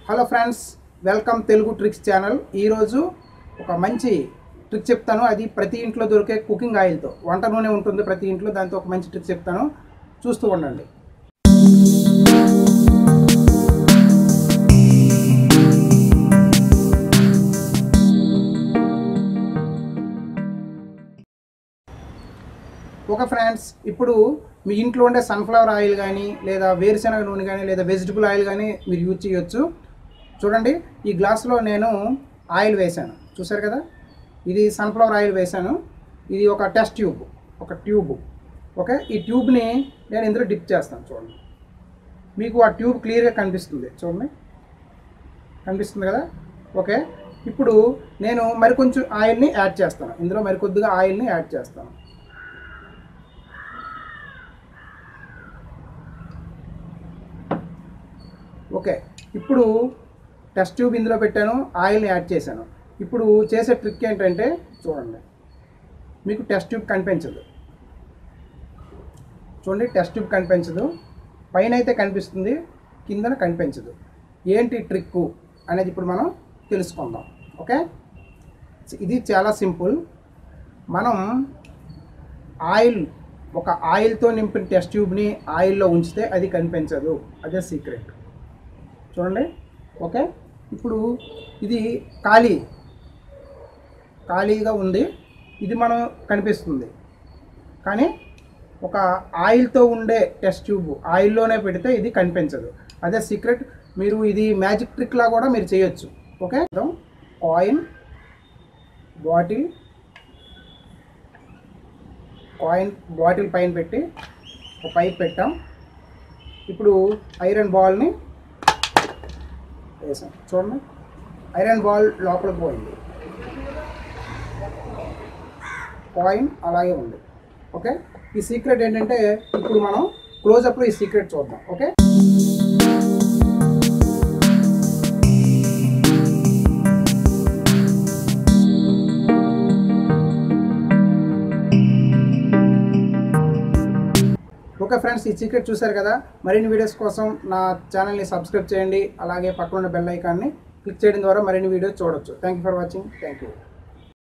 hello friends welcome Telugu tricks channel ఈరోజు ఒక మంచి ట్రిక్ చెప్తాను అది ప్రతి ఇంట్లో దొరికే కుకింగ్ ఆయిల్తో వంట నూనె ఉంటుంది ప్రతి ఇంట్లో దాంతో ఒక మంచి ట్రిక్ చెప్తాను చూస్తూ ఉండండి ఒక ఫ్రెండ్స్ ఇప్పుడు మీ ఇంట్లో ఉండే సన్ఫ్లవర్ ఆయిల్ కానీ లేదా వేరుశనగ నూనె కానీ లేదా వెజిటబుల్ ఆయిల్ కానీ మీరు యూజ్ చేయొచ్చు చూడండి ఈ గ్లాస్లో నేను ఆయిల్ వేశాను చూసారు కదా ఇది సన్ఫ్లవర్ ఆయిల్ వేశాను ఇది ఒక టెస్ట్ ట్యూబ్ ఒక ట్యూబ్ ఓకే ఈ ట్యూబ్ని నేను ఇందులో డిప్ చేస్తాను చూడండి మీకు ఆ ట్యూబ్ క్లియర్గా కనిపిస్తుంది చూడండి కనిపిస్తుంది కదా ఓకే ఇప్పుడు నేను మరికొంచెం ఆయిల్ని యాడ్ చేస్తాను ఇందులో మరికొద్దిగా ఆయిల్ని యాడ్ చేస్తాను ఓకే ఇప్పుడు టెస్ట్ ట్యూబ్ ఇందులో పెట్టాను ఆయిల్ని యాడ్ చేశాను ఇప్పుడు చేసే ట్రిక్ ఏంటంటే చూడండి మీకు టెస్ట్ ట్యూబ్ కనిపించదు చూడండి టెస్ట్ ట్యూబ్ కనిపించదు పైన అయితే కనిపిస్తుంది కిందన కనిపించదు ఏంటి ట్రిక్కు అనేది ఇప్పుడు మనం తెలుసుకుందాం ఓకే ఇది చాలా సింపుల్ మనం ఆయిల్ ఒక ఆయిల్తో నింపిన టెస్ట్ ట్యూబ్ని ఆయిల్లో ఉంచితే అది కనిపించదు అదే సీక్రెట్ చూడండి ఓకే ఇప్పుడు ఇది ఖాళీ ఖాళీగా ఉంది ఇది మనం కనిపిస్తుంది కానీ ఒక ఆయిల్తో ఉండే టెస్ట్ ట్యూబ్ ఆయిల్లోనే పెడితే ఇది కనిపించదు అదే సీక్రెట్ మీరు ఇది మ్యాజిక్ ట్రిక్లా కూడా మీరు చేయొచ్చు okay coin bottle coin bottle పైన పెట్టి ఒక పైప్ పెట్టాం ఇప్పుడు ఐరన్ బాల్ని వేసాం చూడండి ఐరన్ బాల్ లోపలికి పోయింది కాయిన్ అలాగే ఉంది ఓకే ఈ సీక్రెట్ ఏంటంటే ఇప్పుడు మనం క్లోజప్లో ఈ సీక్రెట్ చూద్దాం ఓకే ఓకే ఫ్రెండ్స్ ఈ సీక్రెట్ చూశారు కదా మరిన్ని వీడియోస్ కోసం నా ఛానల్ని సబ్స్క్రైబ్ చేయండి అలాగే పక్కన ఉన్న బెల్ ఐకాన్ని క్లిక్ చేయడం ద్వారా మరిన్ని వీడియోస్ చూడొచ్చు thank you for watching thank you